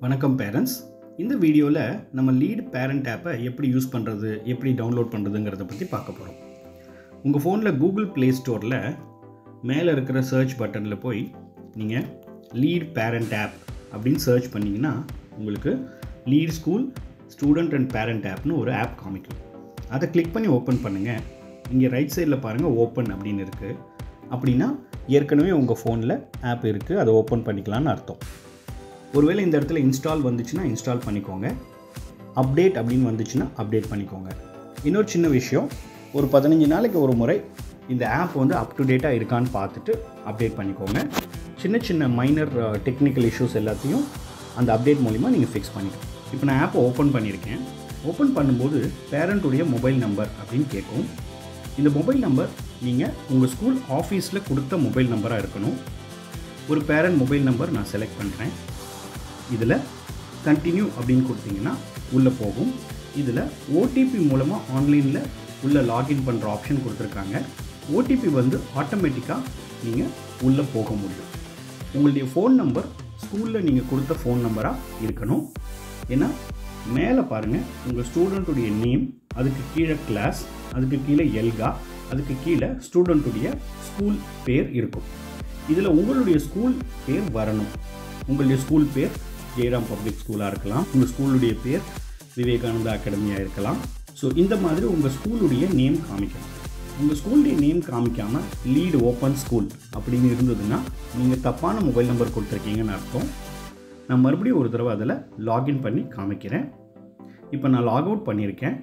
வணக்கம் பேரண்ட்ஸ் இந்த வீடியோவில் நம்ம லீட் பேரண்ட் ஆப்பை எப்படி யூஸ் பண்ணுறது எப்படி டவுன்லோட் பண்ணுறதுங்கிறத பற்றி பார்க்க போகிறோம் உங்கள் ஃபோனில் கூகுள் ப்ளே ஸ்டோரில் மேலே இருக்கிற சர்ச் பட்டனில் போய் நீங்கள் லீட் பேரண்ட் ஆப் அப்படின்னு சர்ச் பண்ணிங்கன்னா உங்களுக்கு LEAD school student and parent ஆப்னு ஒரு ஆப் காமிக்கும் அதை கிளிக் பண்ணி ஓப்பன் பண்ணுங்கள் இங்கே ரைட் சைடில் பாருங்கள் ஓப்பன் அப்படின்னு இருக்குது அப்படின்னா ஏற்கனவே உங்கள் ஃபோனில் ஆப் இருக்குது அதை ஓப்பன் பண்ணிக்கலாம்னு அர்த்தம் ஒருவேளை இந்த இடத்துல இன்ஸ்டால் வந்துச்சுன்னா இன்ஸ்டால் பண்ணிக்கோங்க அப்டேட் அப்படின்னு வந்துச்சுன்னா அப்டேட் பண்ணிக்கோங்க இன்னொரு சின்ன விஷயம் ஒரு பதினஞ்சு நாளைக்கு ஒரு முறை இந்த ஆப் வந்து அப் டு டேட்டாக இருக்கான்னு பார்த்துட்டு அப்டேட் பண்ணிக்கோங்க சின்ன சின்ன மைனர் டெக்னிக்கல் இஷ்யூஸ் எல்லாத்தையும் அந்த அப்டேட் மூலிமா நீங்கள் ஃபிக்ஸ் பண்ணிக்கலாம் இப்போ நான் ஆப்பை ஓப்பன் பண்ணியிருக்கேன் ஓப்பன் பண்ணும்போது பேரண்ட்டுடைய மொபைல் நம்பர் அப்படின்னு கேட்கும் இந்த மொபைல் நம்பர் நீங்கள் உங்கள் ஸ்கூல் ஆஃபீஸில் கொடுத்த மொபைல் நம்பராக இருக்கணும் ஒரு பேரண்ட் மொபைல் நம்பர் நான் செலக்ட் பண்ணுறேன் இதில் கண்டினியூ அப்படின்னு கொடுத்தீங்கன்னா உள்ளே போகும் இதில் ஓடிபி மூலமாக ஆன்லைனில் உள்ளே லாகின் பண்ணுற ஆப்ஷன் கொடுத்துருக்காங்க ஓடிபி வந்து ஆட்டோமேட்டிக்காக நீங்கள் உள்ளே போக முடியும் உங்களுடைய ஃபோன் நம்பர் ஸ்கூலில் நீங்கள் கொடுத்த ஃபோன் நம்பராக இருக்கணும் ஏன்னா மேலே பாருங்கள் உங்கள் ஸ்டூடெண்ட்டுடைய நேம் அதுக்கு கீழே கிளாஸ் அதுக்கு கீழே எல்கா அதுக்கு கீழே ஸ்டூடெண்ட்டுடைய ஸ்கூல் பேர் இருக்கும் இதில் உங்களுடைய ஸ்கூல் பேர் வரணும் உங்களுடைய ஸ்கூல் பேர் ஜெயராம் பப்ளிக் ஸ்கூலாக இருக்கலாம் உங்கள் ஸ்கூலுடைய பேர் விவேகானந்தா அகாடமியாக இருக்கலாம் ஸோ இந்த மாதிரி உங்கள் ஸ்கூலுடைய நேம் காமிக்கணும் உங்கள் ஸ்கூலுடைய நேம் காமிக்காமல் லீடு ஓப்பன் ஸ்கூல் அப்படின்னு இருந்ததுன்னா நீங்கள் தப்பான மொபைல் நம்பர் கொடுத்துருக்கீங்கன்னு அர்த்தம் நான் மறுபடியும் ஒரு தடவை அதில் லாகின் பண்ணி காமிக்கிறேன் இப்போ நான் லாக் அவுட் பண்ணியிருக்கேன்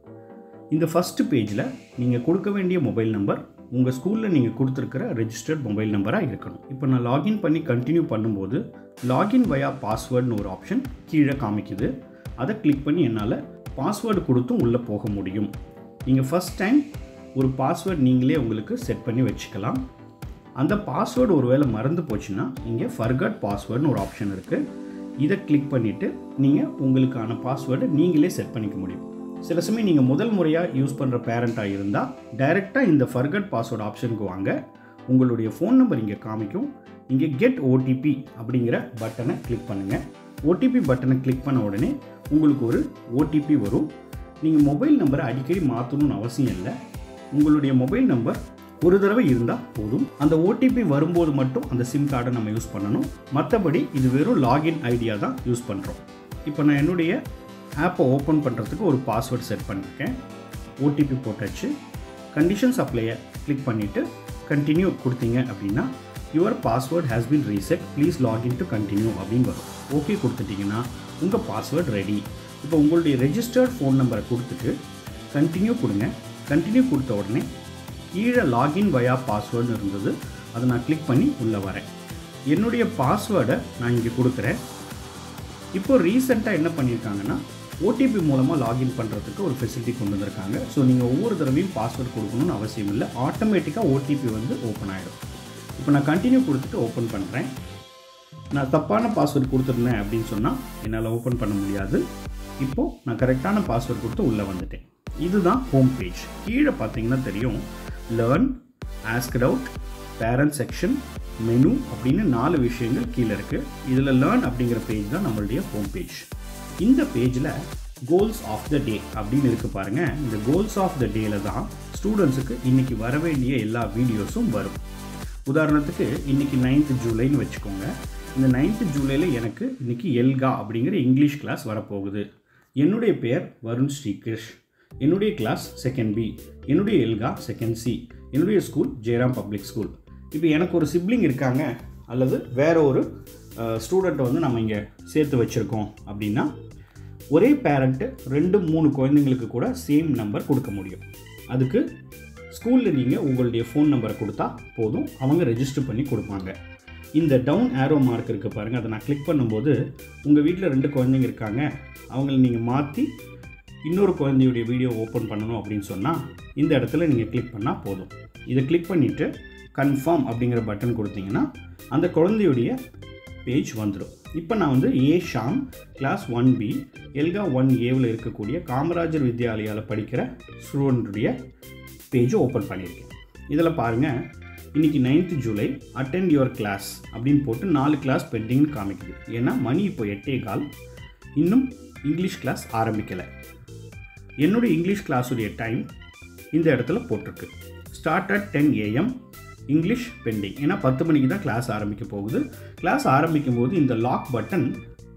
இந்த ஃபஸ்ட்டு பேஜில் நீங்கள் கொடுக்க வேண்டிய மொபைல் நம்பர் உங்கள் ஸ்கூலில் நீங்கள் கொடுத்துருக்கிற ரெஜிஸ்டர்ட் மொபைல் நம்பராக இருக்கணும் இப்போ நான் லாகின் பண்ணி கண்டினியூ பண்ணும்போது லாகின் வயா பாஸ்வேர்டுன்னு ஒரு ஆப்ஷன் கீழே காமிக்குது அதை கிளிக் பண்ணி என்னால் பாஸ்வேர்டு கொடுத்தும் உள்ளே போக முடியும் நீங்கள் ஃபஸ்ட் டைம் ஒரு பாஸ்வேர்டு நீங்களே உங்களுக்கு செட் பண்ணி வச்சுக்கலாம் அந்த பாஸ்வேர்டு ஒருவேளை மறந்து போச்சுன்னா இங்கே ஃபர்கட் பாஸ்வேர்டுன்னு ஒரு ஆப்ஷன் இருக்குது இதை கிளிக் பண்ணிவிட்டு நீங்கள் உங்களுக்கான பாஸ்வேர்டை நீங்களே செட் பண்ணிக்க முடியும் சில சமயம் நீங்கள் முதல் முறையாக யூஸ் பண்ணுற பேரண்ட்டாக இருந்தால் டைரெக்டாக இந்த ஃபர்கட் பாஸ்வேர்டு ஆப்ஷனுக்கு வாங்க உங்களுடைய ஃபோன் நம்பர் இங்கே காமிக்கும் இங்கே கெட் ஓடிபி அப்படிங்கிற பட்டனை கிளிக் பண்ணுங்கள் ஓடிபி பட்டனை கிளிக் பண்ண உடனே உங்களுக்கு ஒரு ஓடிபி வரும் நீங்கள் மொபைல் நம்பரை அடிக்கடி மாற்றணும்னு அவசியம் இல்லை உங்களுடைய மொபைல் நம்பர் ஒரு தடவை இருந்தால் போதும் அந்த ஓடிபி வரும்போது மட்டும் அந்த சிம் கார்டை நம்ம யூஸ் பண்ணணும் மற்றபடி இது வெறும் லாகின் ஐடியா தான் யூஸ் பண்ணுறோம் இப்போ நான் என்னுடைய ஆப்பை ஓப்பன் பண்ணுறதுக்கு ஒரு பாஸ்வேர்ட் செட் பண்ணியிருக்கேன் ஓடிபி போட்டாச்சு கண்டிஷன்ஸ் அப்ளையை கிளிக் பண்ணிவிட்டு கண்டினியூ கொடுத்தீங்க அப்படின்னா your password has been reset please login to continue அப்படின்னு வரும் ஓகே கொடுத்துட்டிங்கன்னா உங்கள் பாஸ்வேர்ட் ரெடி இப்போ உங்களுடைய ரெஜிஸ்டர்ட் ஃபோன் நம்பரை கொடுத்துட்டு கண்டினியூ கொடுங்க கண்டினியூ கொடுத்த உடனே கீழே லாகின் வயா பாஸ்வேர்டுன்னு இருந்தது அதை நான் கிளிக் பண்ணி உள்ளே வரேன் என்னுடைய பாஸ்வேர்டை நான் இங்கே கொடுக்குறேன் இப்போ ரீசெண்டாக என்ன பண்ணியிருக்காங்கன்னா ஓடிபி மூலமாக லாகின் பண்ணுறதுக்கு ஒரு ஃபெசிலிட்டி கொண்டு வந்திருக்காங்க ஸோ நீங்கள் ஒவ்வொரு தடவையும் பாஸ்வேர்டு கொடுக்கணும்னு அவசியம் இல்லை ஆட்டோமேட்டிக்காக ஓடிபி வந்து ஓப்பன் ஆகிடும் இப்போ நான் கண்டினியூ கொடுத்துட்டு ஓப்பன் பண்ணுறேன் நான் தப்பான பாஸ்வேர்டு கொடுத்துருந்தேன் அப்படின்னு சொன்னால் என்னால் ஓப்பன் பண்ண முடியாது இப்போது நான் கரெக்டான பாஸ்வேர்டு கொடுத்து உள்ளே வந்துட்டேன் இதுதான் ஹோம் பேஜ் கீழே பார்த்தீங்கன்னா தெரியும் learn ask out parent section menu அப்படின்னு நாலு விஷயங்கள் கீழே இருக்குது இதில் லேர்ன் அப்படிங்கிற பேஜ் தான் நம்மளுடைய ஹோம் பேஜ் இந்த பேஜில் கோல்ஸ் ஆஃப் த டே அப்படின்னு இருக்குது பாருங்கள் இந்த கோல்ஸ் ஆஃப் த டேல தான் ஸ்டூடெண்ட்ஸுக்கு இன்றைக்கி வர வேண்டிய எல்லா வீடியோஸும் வரும் உதாரணத்துக்கு இன்றைக்கி நைன்த்து ஜூலைன்னு வச்சுக்கோங்க இந்த நைன்த்து ஜூலையில் எனக்கு இன்றைக்கி எல்கா அப்படிங்கிற இங்கிலீஷ் கிளாஸ் வரப்போகுது என்னுடைய பேர் வருண் ஸ்ரீகிருஷ் என்னுடைய கிளாஸ் செகண்ட் பி என்னுடைய எல்கா செகண்ட் சி என்னுடைய ஸ்கூல் ஜெயராம் பப்ளிக் ஸ்கூல் இப்போ எனக்கு ஒரு சிப்ளிங் இருக்காங்க அல்லது வேற ஒரு ஸ்டூடெண்ட்டை வந்து நம்ம இங்கே சேர்த்து வச்சுருக்கோம் அப்படின்னா ஒரே பேரண்ட்டு ரெண்டு மூணு குழந்தைங்களுக்கு கூட சேம் நம்பர் கொடுக்க முடியும் அதுக்கு ஸ்கூலில் நீங்கள் உங்களுடைய ஃபோன் நம்பரை கொடுத்தா போதும் அவங்க ரெஜிஸ்டர் பண்ணி கொடுப்பாங்க இந்த டவுன் ஆரோ மார்க் இருக்குது பாருங்கள் அதை நான் கிளிக் பண்ணும்போது உங்கள் வீட்டில் ரெண்டு குழந்தைங்க இருக்காங்க அவங்கள நீங்கள் மாற்றி இன்னொரு குழந்தையுடைய வீடியோ ஓப்பன் பண்ணணும் அப்படின்னு சொன்னால் இந்த இடத்துல நீங்கள் கிளிக் பண்ணால் போதும் இதை கிளிக் பண்ணிவிட்டு கன்ஃபார்ம் அப்படிங்கிற பட்டன் கொடுத்தீங்கன்னா அந்த குழந்தையுடைய பேஜ் வந்துடும் இப்போ நான் வந்து ஏ ஷாம் கிளாஸ் ஒன் பி எல்கா ஒன் ஏவில் இருக்கக்கூடிய காமராஜர் வித்யாலயாவில் படிக்கிற ஸ்டூடெண்ட்டுடைய பேஜை ஓப்பன் பண்ணியிருக்கேன் இதில் பாருங்கள் இன்றைக்கி ninth July attend your class அப்படின்னு போட்டு நாலு கிளாஸ் பெண்டிங்னு காமிக்குது ஏன்னா மணி இப்போ எட்டே கால் இன்னும் இங்கிலீஷ் கிளாஸ் ஆரம்பிக்கலை என்னுடைய இங்கிலீஷ் கிளாஸுடைய டைம் இந்த இடத்துல போட்டிருக்கு start at ten AM English pending ஏன்னா பத்து மணிக்கு தான் கிளாஸ் ஆரம்பிக்க போகுது கிளாஸ் ஆரம்பிக்கும் போது இந்த லாக் பட்டன்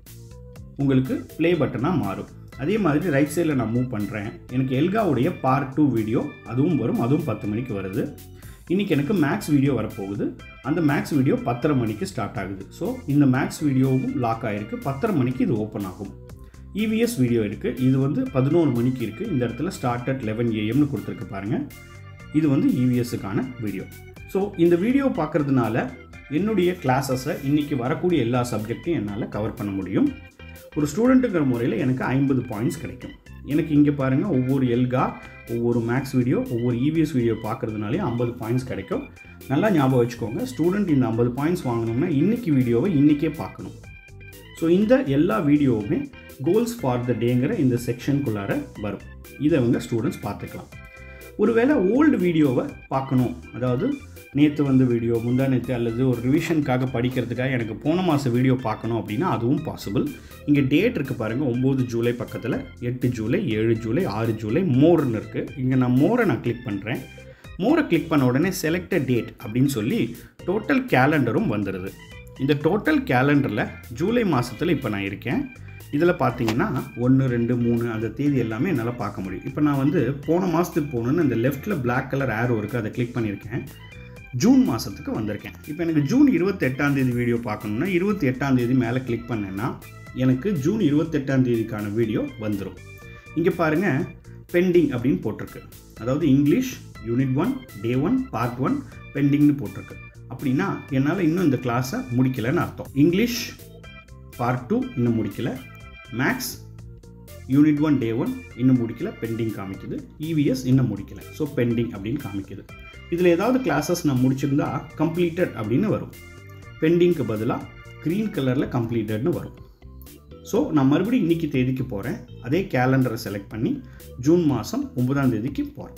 உங்களுக்கு ப்ளே பட்டனாக மாறும் அதே மாதிரி ரைட் சைடில் நான் மூவ் பண்ணுறேன் எனக்கு எல்காவுடைய பார்ட் டூ வீடியோ அதுவும் வரும் அதுவும் பத்து மணிக்கு வருது இன்றைக்கி எனக்கு மேக்ஸ் வீடியோ வரப்போகுது அந்த மேக்ஸ் வீடியோ பத்தரை மணிக்கு ஸ்டார்ட் ஆகுது ஸோ இந்த மேக்ஸ் வீடியோவும் லாக் ஆகிருக்கு பத்தரை மணிக்கு இது ஓப்பன் ஆகும் இவிஎஸ் வீடியோ இருக்குது இது வந்து பதினோரு மணிக்கு இருக்குது இந்த இடத்துல ஸ்டார்ட் அட் லெவன் ஏஎம்னு கொடுத்துருக்கு பாருங்கள் இது வந்து இவிஎஸ்ஸுக்கான வீடியோ ஸோ இந்த வீடியோ பார்க்குறதுனால என்னுடைய கிளாஸஸை இன்றைக்கி வரக்கூடிய எல்லா சப்ஜெக்ட்டையும் என்னால் கவர் பண்ண முடியும் ஒரு ஸ்டூடெண்ட்டுங்கிற முறையில் எனக்கு ஐம்பது பாயிண்ட்ஸ் கிடைக்கும் எனக்கு இங்கே பாருங்கள் ஒவ்வொரு எல்கா ஒவ்வொரு மேக்ஸ் வீடியோ ஒவ்வொரு இவிஎஸ் வீடியோ பார்க்குறதுனாலே ஐம்பது பாயிண்ட்ஸ் கிடைக்கும் நல்லா ஞாபகம் வச்சுக்கோங்க ஸ்டூடெண்ட் இந்த ஐம்பது பாயிண்ட்ஸ் வாங்கணும்னா இன்றைக்கி வீடியோவை இன்றைக்கே பார்க்கணும் ஸோ இந்த எல்லா வீடியோவுமே கோல்ஸ் ஃபார் த டேங்கிற இந்த செக்ஷனுக்குள்ளார வரும் இதை வந்து ஸ்டூடெண்ட்ஸ் பார்த்துக்கலாம் ஒருவேளை ஓல்டு வீடியோவை பார்க்கணும் அதாவது நேற்று வந்த வீடியோ முந்தா நேற்று அல்லது ஒரு ரிவிஷனுக்காக படிக்கிறதுக்காக எனக்கு போன மாதம் வீடியோ பார்க்கணும் அப்படின்னா அதுவும் பாசிபிள் இங்கே டேட் இருக்குது பாருங்கள் ஒம்பது ஜூலை பக்கத்தில் எட்டு ஜூலை ஏழு ஜூலை ஆறு ஜூலை மோர்னு இருக்குது இங்கே நான் மோரை நான் கிளிக் பண்ணுறேன் மோரை கிளிக் பண்ண உடனே செலக்ட டேட் அப்படின்னு சொல்லி டோட்டல் கேலண்டரும் வந்துடுது இந்த டோட்டல் கேலண்டரில் ஜூலை மாதத்தில் இப்போ நான் இருக்கேன் இதில் பார்த்தீங்கன்னா ஒன்று ரெண்டு மூணு அந்த தேதி எல்லாமே என்னால் பார்க்க முடியும் இப்போ நான் வந்து போன மாதத்துக்கு போகணுன்னு இந்த லெஃப்ட்டில் பிளாக் கலர் ஆரோ இருக்குது அதை கிளிக் பண்ணியிருக்கேன் ஜூன் மாதத்துக்கு வந்திருக்கேன் இப்போ எனக்கு ஜூன் இருபத்தெட்டாம் தேதி வீடியோ பார்க்கணுன்னா இருபத்தி எட்டாம் தேதி மேலே கிளிக் பண்ணேன்னா எனக்கு ஜூன் இருபத்தெட்டாம் தேதிக்கான வீடியோ வந்துடும் இங்கே பாருங்கள் பெண்டிங் அப்படின்னு போட்டிருக்கு அதாவது English unit one day one part one பெண்டிங்னு போட்டிருக்கு அப்படின்னா என்னால் இன்னும் இந்த கிளாஸை முடிக்கலைன்னு அர்த்தம் இங்கிலீஷ் பார்ட் டூ இன்னும் முடிக்கல maths unit one day one இன்னும் முடிக்கல பெண்டிங் காமிக்குது இவிஎஸ் இன்னும் முடிக்கல ஸோ பெண்டிங் அப்படின்னு காமிக்குது இதில் ஏதாவது கிளாஸஸ் நான் முடிச்சிருந்தா கம்ப்ளீட்டட் அப்படின்னு வரும் பெண்டிங்க்கு பதிலாக க்ரீன் கலரில் கம்ப்ளீட்டட்னு வரும் ஸோ நான் மறுபடியும் இன்றைக்கி தேதிக்கு போகிறேன் அதே கேலண்டரை செலக்ட் பண்ணி ஜூன் மாதம் ஒன்பதாம் தேதிக்கு போகிறேன்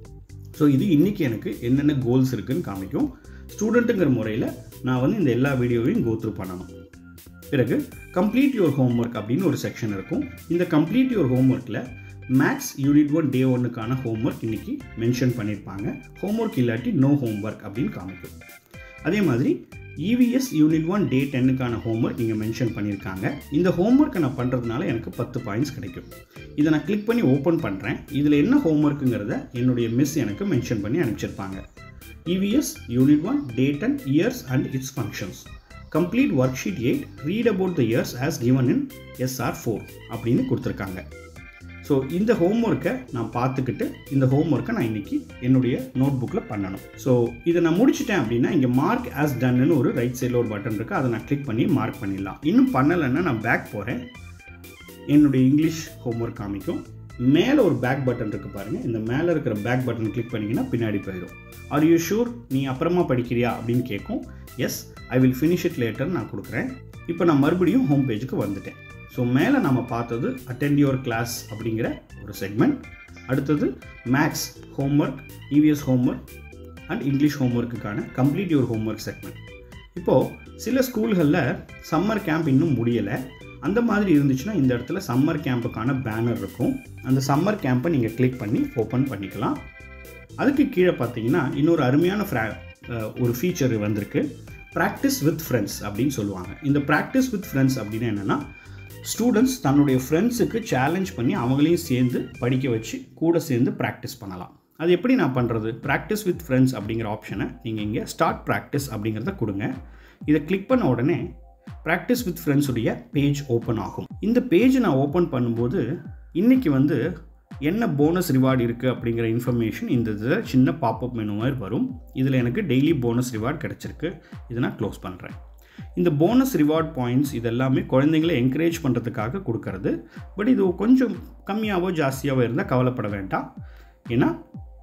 ஸோ இது இன்றைக்கி எனக்கு என்னென்ன கோல்ஸ் இருக்குதுன்னு காமிக்கும் ஸ்டூடெண்ட்டுங்கிற முறையில் நான் வந்து இந்த எல்லா வீடியோவையும் கோத்ரூ பண்ணணும் பிறகு கம்ப்ளீட் யுவர் ஹோம்ஒர்க் அப்படின்னு ஒரு செக்ஷன் இருக்கும் இந்த கம்ப்ளீட் யுவர் ஹோம்ஒர்க்கில் மேக்ஸ் யூனிட் ஒன் டே ஒன்னுக்கான ஹோம்ஒர்க் இன்றைக்கி மென்ஷன் பண்ணியிருப்பாங்க ஹோம்ஒர்க் இல்லாட்டி நோ ஹோம்ஒர்க் அப்படின்னு காமிக்கும் அதே மாதிரி இவிஎஸ் யூனிட் ஒன் டே டென்னுக்கான ஹோம்ஒர்க் இங்கே மென்ஷன் பண்ணியிருக்காங்க இந்த ஹோம்ஒர்க்கை நான் பண்ணுறதுனால எனக்கு பத்து பாயிண்ட்ஸ் கிடைக்கும் இதை நான் கிளிக் பண்ணி ஓப்பன் பண்ணுறேன் இதில் என்ன ஹோம்ஒர்க்குங்கிறத என்னுடைய மிஸ் எனக்கு மென்ஷன் பண்ணி அனுப்பிச்சிருப்பாங்க EVS unit one date and ears and its functions complete worksheet eight read about the ears as given in SR four அப்படின்னு கொடுத்துருக்காங்க ஸோ இந்த ஹோம்ஒர்க்கை நான் பார்த்துக்கிட்டு இந்த ஹோம்ஒர்க்கை நான் இன்றைக்கி என்னுடைய நோட் புக்கில் பண்ணணும் ஸோ இதை நான் முடிச்சிட்டேன் அப்படின்னா இங்கே மார்க் ஆஸ் டன்னு ஒரு ரைட் சைடில் ஒரு பட்டன் இருக்குது அதை நான் கிளிக் பண்ணி மார்க் பண்ணிடலாம் இன்னும் பண்ணலைன்னா நான் பேக் போகிறேன் என்னுடைய இங்கிலீஷ் ஹோம்ஒர்க் காமிக்கும் மேலே ஒரு பேக் பட்டன் இருக்குது பாருங்கள் இந்த மேலே இருக்கிற பேக் பட்டன் கிளிக் பண்ணிங்கன்னா பின்னாடி போயிடும் ஆர் யூ ஷூர் நீ அப்புறமா படிக்கிறியா அப்படின்னு கேட்கும் yes I will finish it later நான் கொடுக்குறேன் இப்போ நான் மறுபடியும் ஹோம் பேஜுக்கு வந்துட்டேன் ஸோ மேலே நம்ம பார்த்தது அட்டெண்ட் யுவர் கிளாஸ் அப்படிங்கிற ஒரு செக்மெண்ட் அடுத்தது maths homework EVS homework and English ஹோம்ஒர்க்குக்கான கம்ப்ளீட் யுவர் ஹோம்ஒர்க் செக்மெண்ட் இப்போது சில ஸ்கூல்களில் சம்மர் கேம்ப் இன்னும் முடியலை அந்த மாதிரி இருந்துச்சுன்னா இந்த இடத்துல சம்மர் கேம்புக்கான பேனர் இருக்கும் அந்த சம்மர் கேம்பை நீங்கள் கிளிக் பண்ணி ஓப்பன் பண்ணிக்கலாம் அதுக்கு கீழே பார்த்தீங்கன்னா இன்னொரு அருமையான ஃப்ரா ஒரு ஃபீச்சர் வந்திருக்கு ப்ராக்டிஸ் வித் ஃப்ரெண்ட்ஸ் அப்படின்னு சொல்லுவாங்க இந்த ப்ராக்டிஸ் வித் ஃப்ரெண்ட்ஸ் அப்படின்னா என்னென்னா ஸ்டூடெண்ட்ஸ் தன்னுடைய ஃப்ரெண்ட்ஸுக்கு சேலஞ்ச் பண்ணி அவங்களையும் சேர்ந்து படிக்க வச்சு கூட சேர்ந்து ப்ராக்டிஸ் பண்ணலாம் அது எப்படி நான் பண்ணுறது ப்ராக்டிஸ் வித் ஃப்ரெண்ட்ஸ் அப்படிங்கிற ஆப்ஷனை நீங்கள் இங்கே ஸ்டார்ட் ப்ராக்டிஸ் அப்படிங்கிறத கொடுங்க இதை கிளிக் பண்ண உடனே ப்ராக்டிஸ் வித் ஃப்ரெண்ட்ஸுடைய பேஜ் ஓப்பன் ஆகும் இந்த பேஜ் நான் ஓப்பன் பண்ணும்போது இன்றைக்கி வந்து என்ன போனஸ் ரிவார்டு இருக்குது அப்படிங்கிற இன்ஃபர்மேஷன் இந்த இதில் சின்ன பாப்அப் மெனு மாதிரி வரும் இதில் எனக்கு டெய்லி போனஸ் ரிவார்டு கிடச்சிருக்கு இதை நான் க்ளோஸ் பண்ணுறேன் இந்த போனஸ் ரிவார்ட் பாயிண்ட்ஸ் இதெல்லாமே குழந்தைங்களை என்கரேஜ் பண்ணுறதுக்காக கொடுக்கறது பட் இது கொஞ்சம் கம்மியாகவோ ஜாஸ்தியாகவோ இருந்தால் கவலைப்பட வேண்டாம் ஏன்னா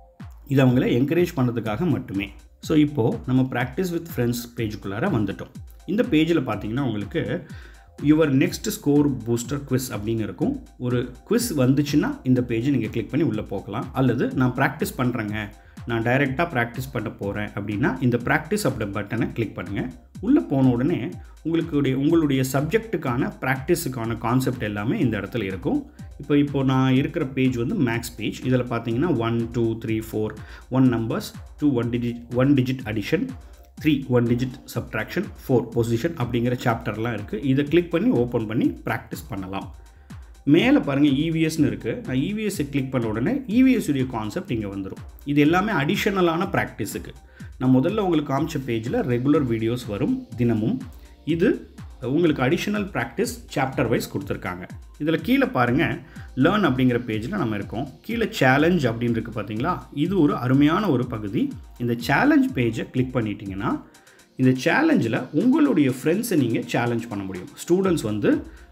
இது அவங்கள என்கரேஜ் பண்ணுறதுக்காக மட்டுமே ஸோ இப்போது நம்ம ப்ராக்டிஸ் வித் ஃப்ரெண்ட்ஸ் பேஜுக்குள்ளார வந்துட்டோம் இந்த பேஜில் பார்த்தீங்கன்னா உங்களுக்கு your next score booster quiz அப்படின்னு இருக்கும் ஒரு குவிஸ் வந்துச்சுன்னா இந்த பேஜை நீங்கள் கிளிக் பண்ணி உள்ளே போகலாம் அல்லது நான் ப்ராக்டிஸ் பண்ணுறேங்க நான் டைரெக்டாக ப்ராக்டிஸ் பண்ண போகிறேன் அப்படின்னா இந்த ப்ராக்டிஸ் அப்படி பட்டனை கிளிக் பண்ணுங்கள் உள்ளே போன உடனே உங்களுக்கு உங்களுடைய சப்ஜெக்ட்டுக்கான ப்ராக்டிஸுக்கான கான்செப்ட் எல்லாமே இந்த இடத்துல இருக்கும் இப்போ இப்போ நான் இருக்கிற பேஜ் வந்து மேக்ஸ் பேஜ் இதில் பார்த்தீங்கன்னா one two three four one numbers two one digit one digit addition three one digit subtraction four position அப்படிங்கிற சாப்டர்லாம் இருக்குது இதை கிளிக் பண்ணி ஓப்பன் பண்ணி ப்ராக்டிஸ் பண்ணலாம் மேலே பாருங்கள் இவிஎஸ்னு இருக்குது நான் இவிஎஸ்ஸை கிளிக் பண்ண உடனே இவிஎஸ் உடைய கான்செப்ட் இங்கே வந்துடும் இது எல்லாமே அடிஷனலான ப்ராக்டிஸுக்கு நான் முதல்ல உங்களுக்கு காமிச்ச பேஜில் ரெகுலர் வீடியோஸ் வரும் தினமும் இது உங்களுக்கு அடிஷனல் ப்ராக்டிஸ் சாப்டர் வைஸ் கொடுத்துருக்காங்க இதில் கீழே பாருங்கள் லேர்ன் அப்படிங்கிற பேஜில் நம்ம இருக்கோம் கீழே சேலஞ்ச் அப்படின்னு இருக்குது பார்த்தீங்களா இது ஒரு அருமையான ஒரு பகுதி இந்த சேலஞ்ச் பேஜை கிளிக் பண்ணிட்டீங்கன்னா இந்த சேலஞ்சில் உங்களுடைய ஃப்ரெண்ட்ஸை நீங்கள் சேலஞ்ச் பண்ண முடியும் ஸ்டூடெண்ட்ஸ் வந்து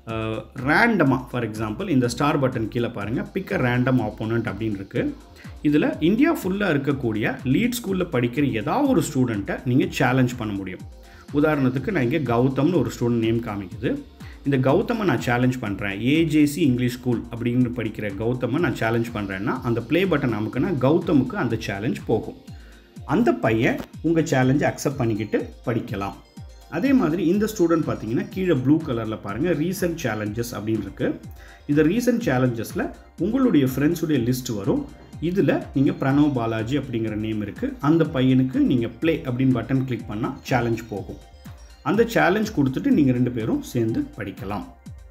ரேண்டமாக ஃபார் எக்ஸாம்பிள் இந்த ஸ்டார் பட்டன் கீழே பாருங்கள் பிக் அ ரேண்டம் ஆப்போனண்ட் அப்படின்னு இருக்குது இதில் இந்தியா ஃபுல்லாக இருக்கக்கூடிய லீட் ஸ்கூலில் படிக்கிற ஏதாவது ஒரு ஸ்டூடெண்ட்டை நீங்கள் சேலஞ்ச் பண்ண முடியும் உதாரணத்துக்கு நான் இங்கே கௌதம்னு ஒரு ஸ்டூடெண்ட் நேம் காமிக்குது இந்த கௌதமை நான் சேலஞ்ச் பண்ணுறேன் ஏஜேசி இங்கிலீஷ் ஸ்கூல் அப்படின்னு படிக்கிற கௌதமை நான் சேலஞ்ச் பண்ணுறேன்னா அந்த ப்ளே பட்டன் அமுக்குனா கௌதமுக்கு அந்த சேலஞ்ச் போகும் அந்த பையன் உங்கள் சேலஞ்சை அக்செப்ட் பண்ணிக்கிட்டு படிக்கலாம் அதே மாதிரி இந்த ஸ்டூடெண்ட் பார்த்தீங்கன்னா கீழே ப்ளூ கலரில் பாருங்கள் ரீசன்ட் சேலஞ்சஸ் அப்படின்னு இருக்குது இந்த ரீசன்ட் சேலஞ்சஸில் உங்களுடைய ஃப்ரெண்ட்ஸுடைய லிஸ்ட் வரும் இதில் நீங்கள் பிரணவ் பாலாஜி அப்படிங்கிற நேம் இருக்குது அந்த பையனுக்கு நீங்கள் ப்ளே அப்படின்னு பட்டன் கிளிக் பண்ணால் சேலஞ்ச் போகும் அந்த சேலஞ்ச் கொடுத்துட்டு நீங்கள் ரெண்டு பேரும் சேர்ந்து படிக்கலாம்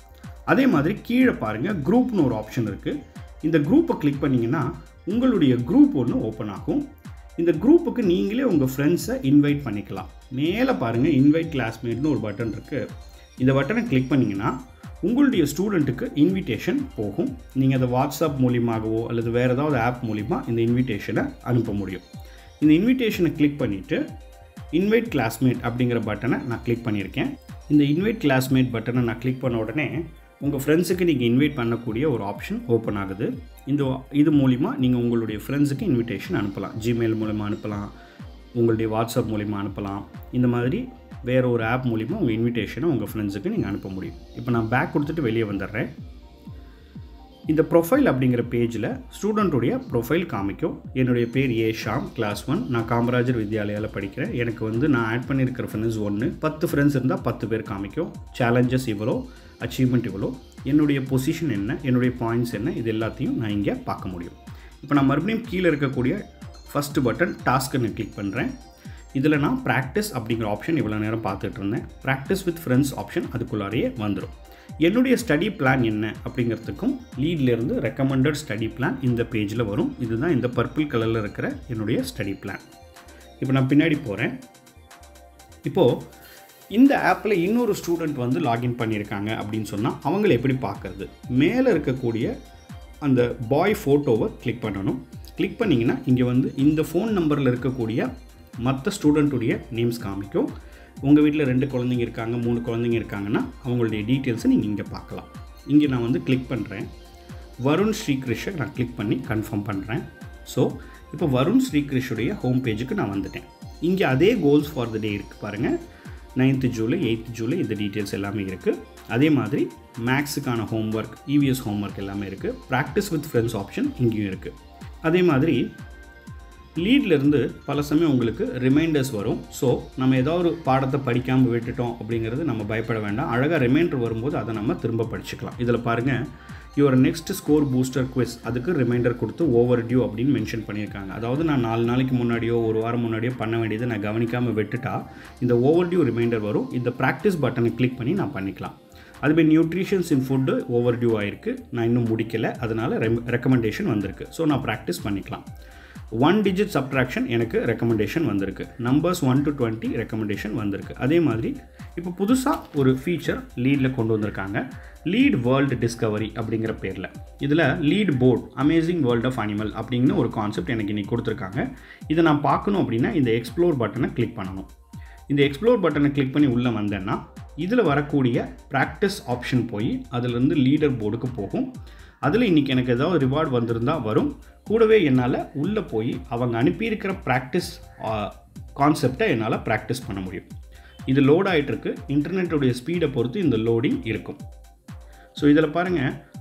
அதே மாதிரி கீழே பாருங்கள் குரூப்னு ஒரு ஆப்ஷன் இருக்குது இந்த குரூப்பை கிளிக் பண்ணிங்கன்னா உங்களுடைய குரூப் ஒன்று ஓப்பன் ஆகும் இந்த குரூப்புக்கு நீங்களே உங்கள் ஃப்ரெண்ட்ஸை இன்வைட் பண்ணிக்கலாம் மேலே பாருங்கள் இன்வைட் கிளாஸ்மேட்னு ஒரு பட்டன் இருக்குது இந்த பட்டனை கிளிக் பண்ணிங்கன்னா உங்களுடைய ஸ்டூடெண்ட்டுக்கு இன்விடேஷன் போகும் நீங்கள் அதை வாட்ஸ்அப் மூலியமாகவோ அல்லது வேறு ஏதாவது ஆப் மூலிமா இந்த இன்விடேஷனை அனுப்ப முடியும் இந்த இன்விடேஷனை கிளிக் பண்ணிவிட்டு இன்வைட் கிளாஸ்மேட் அப்படிங்கிற பட்டனை நான் கிளிக் பண்ணியிருக்கேன் இந்த இன்வைட் கிளாஸ்மேட் பட்டனை நான் கிளிக் பண்ண உடனே உங்கள் ஃப்ரெண்ட்ஸுக்கு நீங்கள் இன்வைட் பண்ணக்கூடிய ஒரு ஆப்ஷன் ஓப்பன் ஆகுது இந்த இது மூலிமா நீங்கள் உங்களுடைய ஃப்ரெண்ட்ஸுக்கு இன்விடேஷன் அனுப்பலாம் ஜிமெயில் மூலிமா அனுப்பலாம் உங்களுடைய வாட்ஸ்அப் மூலிமா அனுப்பலாம் இந்த மாதிரி வேறு ஒரு ஆப் மூலிமா உங்கள் இன்விடேஷனை உங்கள் ஃப்ரெண்ட்ஸுக்கு நீங்கள் அனுப்ப முடியும் இப்போ நான் பேக் கொடுத்துட்டு வெளியே வந்துடுறேன் இந்த ப்ரொஃபைல் அப்படிங்கிற பேஜில் ஸ்டூடெண்ட்டுடைய ப்ரொஃபைல் காமிக்கும் என்னுடைய பேர் ஏ ஷாம் கிளாஸ் ஒன் நான் காமராஜர் வித்யாலயாவில் படிக்கிறேன் எனக்கு வந்து நான் ஆட் பண்ணியிருக்கிற ஃப்ரெண்ட்ஸ் ஒன்று பத்து ஃப்ரெண்ட்ஸ் இருந்தால் பத்து பேர் காமிக்கும் சேலஞ்சஸ் இவ்வளோ அச்சீவ்மெண்ட் இவ்வளோ என்னுடைய பொசிஷன் என்ன என்னுடைய பாயிண்ட்ஸ் என்ன இது எல்லாத்தையும் நான் இங்கே பார்க்க முடியும் இப்போ நான் மறுபடியும் கீழே இருக்கக்கூடிய ஃபஸ்ட்டு பட்டன் டாஸ்க்குன்னு கிளிக் பண்ணுறேன் இதில் நான் ப்ராக்டிஸ் அப்படிங்கிற ஆப்ஷன் இவ்வளோ நேரம் பார்த்துட்டு இருந்தேன் ப்ராக்டிஸ் வித் ஃப்ரெண்ட்ஸ் ஆப்ஷன் அதுக்குள்ளாரையே வந்துடும் என்னுடைய ஸ்டடி பிளான் என்ன அப்படிங்கிறதுக்கும் லீட்லேருந்து ரெக்கமெண்டட் ஸ்டடி பிளான் இந்த பேஜில் வரும் இதுதான் இந்த பர்பிள் கலரில் இருக்கிற என்னுடைய ஸ்டடி பிளான் இப்போ நான் பின்னாடி போகிறேன் இப்போது இந்த ஆப்பில் இன்னொரு ஸ்டூடெண்ட் வந்து லாகின் பண்ணியிருக்காங்க அப்படின்னு சொன்னால் அவங்கள எப்படி பார்க்குறது மேலே இருக்கக்கூடிய அந்த பாய் ஃபோட்டோவை கிளிக் பண்ணணும் கிளிக் பண்ணிங்கன்னா இங்கே வந்து இந்த ஃபோன் நம்பரில் இருக்கக்கூடிய மற்ற ஸ்டூடெண்ட்டுடைய நேம்ஸ் காமிக்கும் உங்கள் வீட்டில் ரெண்டு குழந்தைங்க இருக்காங்க மூணு குழந்தைங்க இருக்காங்கன்னா அவங்களுடைய டீட்டெயில்ஸை நீங்கள் இங்கே பார்க்கலாம் இங்கே நான் வந்து கிளிக் பண்ணுறேன் வருண் ஸ்ரீகிருஷை நான் கிளிக் பண்ணி கன்ஃபார்ம் பண்ணுறேன் ஸோ இப்போ வருண் ஸ்ரீகிருஷுடைய ஹோம் பேஜுக்கு நான் வந்துட்டேன் இங்கே அதே கோல்ஸ் ஃபார் த டே இருக்குது பாருங்கள் நைன்த்து ஜூலை எயித்து ஜூலை இந்த டீட்டெயில்ஸ் எல்லாமே இருக்குது அதே மாதிரி மேக்ஸுக்கான ஹோம்ஒர்க் இவிஎஸ் ஹோம்ஒர்க் எல்லாமே இருக்குது ப்ராக்டிஸ் வித் ஃப்ரெண்ட்ஸ் ஆப்ஷன் இங்கேயும் இருக்குது அதே மாதிரி லீட்லேருந்து பல சமயம் உங்களுக்கு ரிமைண்டர்ஸ் வரும் ஸோ நம்ம ஏதோ ஒரு பாடத்தை படிக்காமல் விட்டுட்டோம் அப்படிங்கிறது நம்ம பயப்பட வேண்டாம் அழகாக ரிமைண்டர் வரும்போது அதை நம்ம திரும்ப படிச்சுக்கலாம் இதில் பாருங்கள் your next score booster quiz அதுக்கு ரிமைண்டர் கொடுத்து ஓவர் டியூ அப்படின்னு மென்ஷன் பண்ணியிருக்காங்க அதாவது நான் நாலு நாளைக்கு முன்னாடியோ ஒரு வாரம் முன்னாடியோ பண்ண வேண்டியதை நான் கவனிக்காமல் விட்டுட்டா இந்த ஓவர் டியூ ரிமைண்டர் வரும் இந்த ப்ராக்டிஸ் பட்டனை கிளிக் பண்ணி நான் பண்ணிக்கலாம் அதுமாதிரி nutritions in food overdue ஆயிருக்கு நான் இன்னும் முடிக்கலை அதனால் ரெம் ரெக்கமெண்டேஷன் வந்திருக்கு ஸோ நான் ப்ராக்டிஸ் பண்ணிக்கலாம் ஒன் டிஜிட் சப்ட்ராக்ஷன் எனக்கு ரெக்கமெண்டேஷன் வந்திருக்கு numbers one to twenty recommendation வந்திருக்கு அதே மாதிரி இப்போ புதுசாக ஒரு ஃபீச்சர் லீடில் கொண்டு வந்திருக்காங்க லீட் வேர்ல்டு டிஸ்கவரி அப்படிங்கிற பேரில் இதில் LEAD board amazing world of animal அப்படிங்கிற ஒரு கான்செப்ட் எனக்கு இன்றைக்கி கொடுத்துருக்காங்க இதை நான் பார்க்கணும் அப்படின்னா இந்த எக்ஸ்ப்ளோர் பட்டனை கிளிக் பண்ணணும் இந்த எக்ஸ்ப்ளோர் பட்டனை கிளிக் பண்ணி உள்ளே வந்தேன்னா இதில் வரக்கூடிய ப்ராக்டிஸ் ஆப்ஷன் போய் அதிலிருந்து லீடர் போர்டுக்கு போகும் அதில் இன்றைக்கி எனக்கு ஏதாவது ரிவார்டு வந்திருந்தால் வரும் கூடவே என்னால் உள்ளே போய் அவங்க அனுப்பியிருக்கிற ப்ராக்டிஸ் கான்செப்டை என்னால் ப்ராக்டிஸ் பண்ண முடியும் இது லோட் ஆகிட்டுருக்கு இன்டர்நெட்டோடைய ஸ்பீடை பொறுத்து இந்த லோடிங் இருக்கும் ஸோ இதில் பாருங்கள்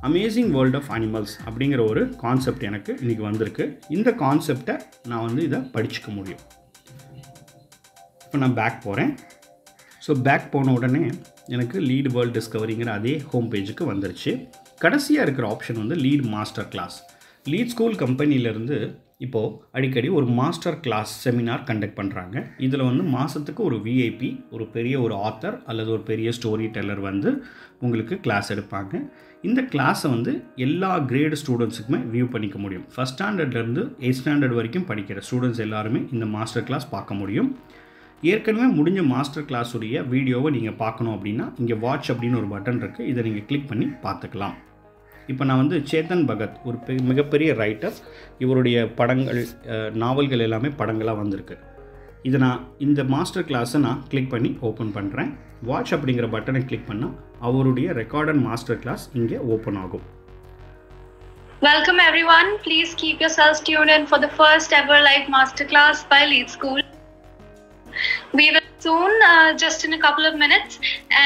அமேசிங் வேர்ல்ட் ஆஃப் அனிமல்ஸ் அப்படிங்கிற ஒரு கான்செப்ட் எனக்கு இன்றைக்கி வந்திருக்கு இந்த கான்செப்டை நான் வந்து இதை படிச்சுக்க முடியும் இப்போ நான் பேக் போகிறேன் ஸோ பேக் போன உடனே எனக்கு லீட் வேர்ல்ட் டிஸ்கவரிங்கிற அதே ஹோம் பேஜுக்கு வந்துருச்சு கடைசியாக இருக்கிற ஆப்ஷன் வந்து LEAD master class LEAD school கம்பெனிலேருந்து இப்போது அடிக்கடி ஒரு மாஸ்டர் கிளாஸ் செமினார் கண்டக்ட் பண்ணுறாங்க இதில் வந்து மாதத்துக்கு ஒரு விஐபி ஒரு பெரிய ஒரு ஆத்தர் அல்லது ஒரு பெரிய ஸ்டோரி டெல்லர் வந்து உங்களுக்கு கிளாஸ் எடுப்பாங்க இந்த கிளாஸை வந்து எல்லா கிரேடு ஸ்டூடெண்ட்ஸுக்குமே வியூ பண்ணிக்க முடியும் ஃபஸ்ட் ஸ்டாண்டர்ட்லேருந்து எயிட் ஸ்டாண்டர்ட் வரைக்கும் படிக்கிற ஸ்டூடெண்ட்ஸ் எல்லாருமே இந்த மாஸ்டர் கிளாஸ் பார்க்க முடியும் ஏற்கனவே முடிஞ்ச மாஸ்டர் கிளாஸுடைய வீடியோவை நீங்கள் பார்க்கணும் அப்படின்னா இங்கே வாட்ச் அப்படின்னு ஒரு பட்டன் இருக்குது இதை நீங்கள் கிளிக் பண்ணி பார்த்துக்கலாம் இப்போ நான் வந்து சேத்தன் பகத் ஒரு பெ மிகப்பெரிய ரைட்டர் இவருடைய படங்கள் அஹ், நாவல்கள் எல்லாமே படங்களாக வந்திருக்கு இதை நான் இந்த மாஸ்டர் கிளாஸை நான் கிளிக் பண்ணி ஓப்பன் பண்ணுறேன் வாட்ச் அப்படிங்கிற பட்டனை கிளிக் பண்ணால் அவருடைய ரெக்கார்டட் மாஸ்டர் கிளாஸ் இங்கே ஓப்பன் ஆகும் Welcome everyone. Please keep yourselves tuned in for the first ever live masterclass by Lead School. We will soon, uh, just in a couple of minutes, and,